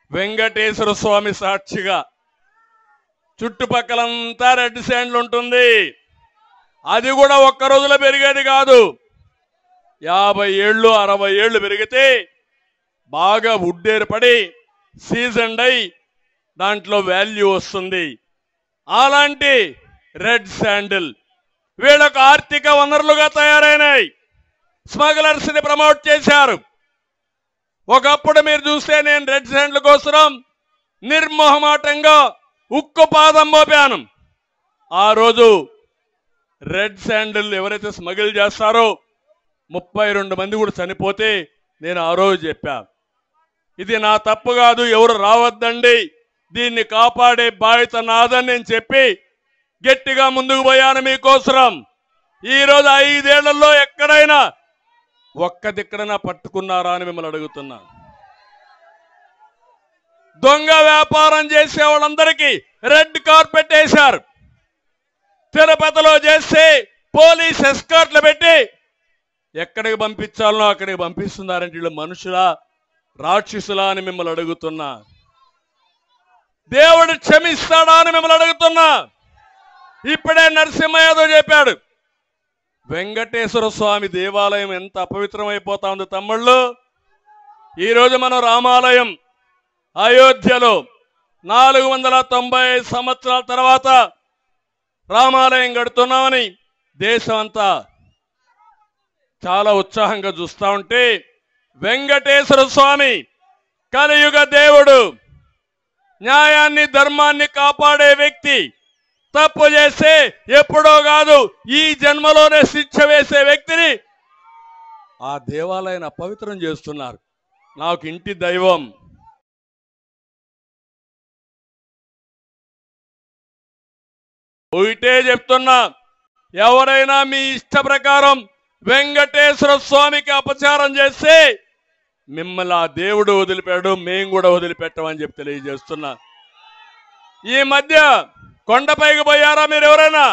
వెంకటేశ్వర స్వామి సాక్షిగా చుట్టుపక్కలంతా రెడ్ శాండ్లు ఉంటుంది అది కూడా ఒక్క రోజులో పెరిగేది కాదు యాభై ఏళ్ళు అరవై ఏళ్ళు పెరిగితే బాగా ఉడ్డేరుపడి సీజన్ అయి దాంట్లో వాల్యూ వస్తుంది అలాంటి రెడ్ శాండిల్ వీళ్ళకు ఆర్థిక వనరులుగా తయారైనాయి స్మగ్లర్స్ ని ప్రమోట్ చేశారు ఒకప్పుడు మీరు చూస్తే నేను రెడ్ శాండ్ల కోసం నిర్మోహమాటంగా ఉక్కు పాదం మోపాను ఆ రోజు రెడ్ శాండిల్ ఎవరైతే స్మగిల్ చేస్తారో ముప్పై రెండు మంది కూడా చనిపోతే నేను ఆ రోజు చెప్పా ఇది నా తప్పు కాదు ఎవరు రావద్దండి దీన్ని కాపాడే బాధ్యత నాదని నేను చెప్పి గట్టిగా ముందుకు పోయాను మీకోసరం ఈ రోజు ఐదేళ్లలో ఎక్కడైనా ఒక్క దిక్కడైనా పట్టుకున్నారా అని మిమ్మల్ని అడుగుతున్నా దొంగ వ్యాపారం చేసే వాళ్ళందరికీ రెడ్ కార్పెట్ వేశారు తిరుపతిలో చేస్తే పోలీస్ ఎస్కార్ట్లు పెట్టి ఎక్కడికి పంపించాలనో అక్కడికి పంపిస్తున్నారంటే వీళ్ళు మనుషులా రాక్షసులా అని మిమ్మల్ని అడుగుతున్నా దేవుడు క్షమిస్తాడా అని మిమ్మల్ని అడుగుతున్నా ఇప్పుడే నరసింహ యాదవ్ చెప్పాడు వెంకటేశ్వర స్వామి దేవాలయం ఎంత అపవిత్రమైపోతా ఉంది తమ్ముళ్ళు ఈరోజు మనం రామాలయం అయోధ్యలో నాలుగు వందల తొంభై ఐదు సంవత్సరాల తర్వాత రామాలయం కడుతున్నామని దేశం అంతా చాలా ఉత్సాహంగా చూస్తా ఉంటే వెంకటేశ్వర స్వామి కలియుగ దేవుడు న్యాయాన్ని ధర్మాన్ని కాపాడే వ్యక్తి తప్పు చేస్తే ఎప్పుడో కాదు ఈ జన్మలోనే శిక్ష వేసే వ్యక్తిని ఆ దేవాలయాన్ని అపవిత్రం చేస్తున్నారు నాకు ఇంటి దైవం ఒకటే చెప్తున్నా ఎవరైనా మీ ఇష్ట ప్రకారం వెంకటేశ్వర స్వామికి అపచారం చేస్తే మిమ్మల్ని ఆ దేవుడు వదిలిపెట్టాడు మేము కూడా వదిలిపెట్టమని చెప్పి తెలియజేస్తున్నా ఈ మధ్య కొండపైకి పోయారా మీరు ఎవరైనా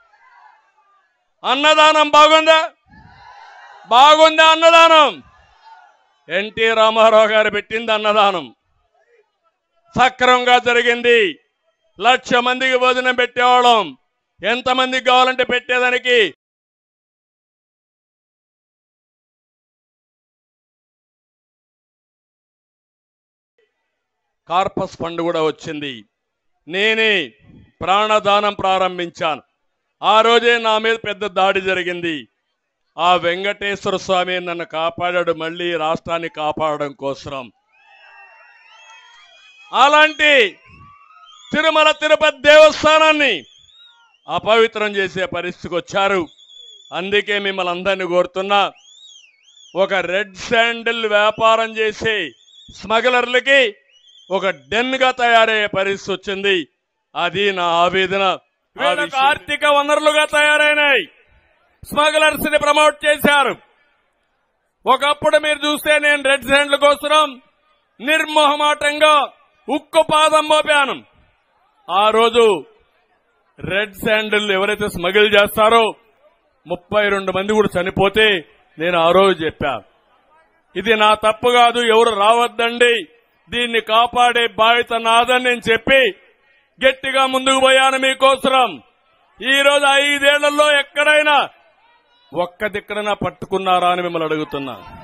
అన్నదానం బాగుందా బాగుందా అన్నదానం ఎన్టీ రామారావు గారు పెట్టింది అన్నదానం సక్రమంగా జరిగింది లక్ష మందికి భోజనం పెట్టేవాళ్ళం ఎంతమందికి కావాలంటే పెట్టేదానికి కార్పస్ ఫండ్ కూడా వచ్చింది నేనే ప్రాణదానం ప్రారంభించాను ఆ రోజే నా మీద పెద్ద దాడి జరిగింది ఆ వెంకటేశ్వర స్వామి నన్ను కాపాడాడు మళ్ళీ రాష్ట్రాన్ని కాపాడడం కోసం అలాంటి తిరుమల తిరుపతి దేవస్థానాన్ని అపవిత్రం చేసే పరిస్థితికి వచ్చారు అందుకే మిమ్మల్ని అందరినీ కోరుతున్నా ఒక రెడ్ శాండిల్ వ్యాపారం చేసే స్మగ్లర్లకి ఒక డెన్ గా తయారయ్యే పరిస్థితి వచ్చింది అది నా ఆవేదన వీళ్ళకు ఆర్థిక వనరులుగా తయారైనాయి స్మగ్లర్స్ ని ప్రమోట్ చేశారు ఒకప్పుడు మీరు చూస్తే నేను రెడ్ శాండ్ల కోసం నిర్మోహమాటంగా ఉక్కు పాదం మోపాను ఆ రోజు రెడ్ శాండిల్ ఎవరైతే స్మగిల్ చేస్తారో ముప్పై రెండు మంది కూడా చనిపోతే నేను ఆ రోజు చెప్పా ఇది నా తప్పు కాదు ఎవరు రావద్దండి దీన్ని కాపాడే బాధ్యత నాదని నేను చెప్పి గట్టిగా ముందుకు పోయాను మీకోసరం ఈ రోజు ఐదేళ్లలో ఎక్కడైనా ఒక్క దిక్కడైనా పట్టుకున్నారా అని మిమ్మల్ని అడుగుతున్నా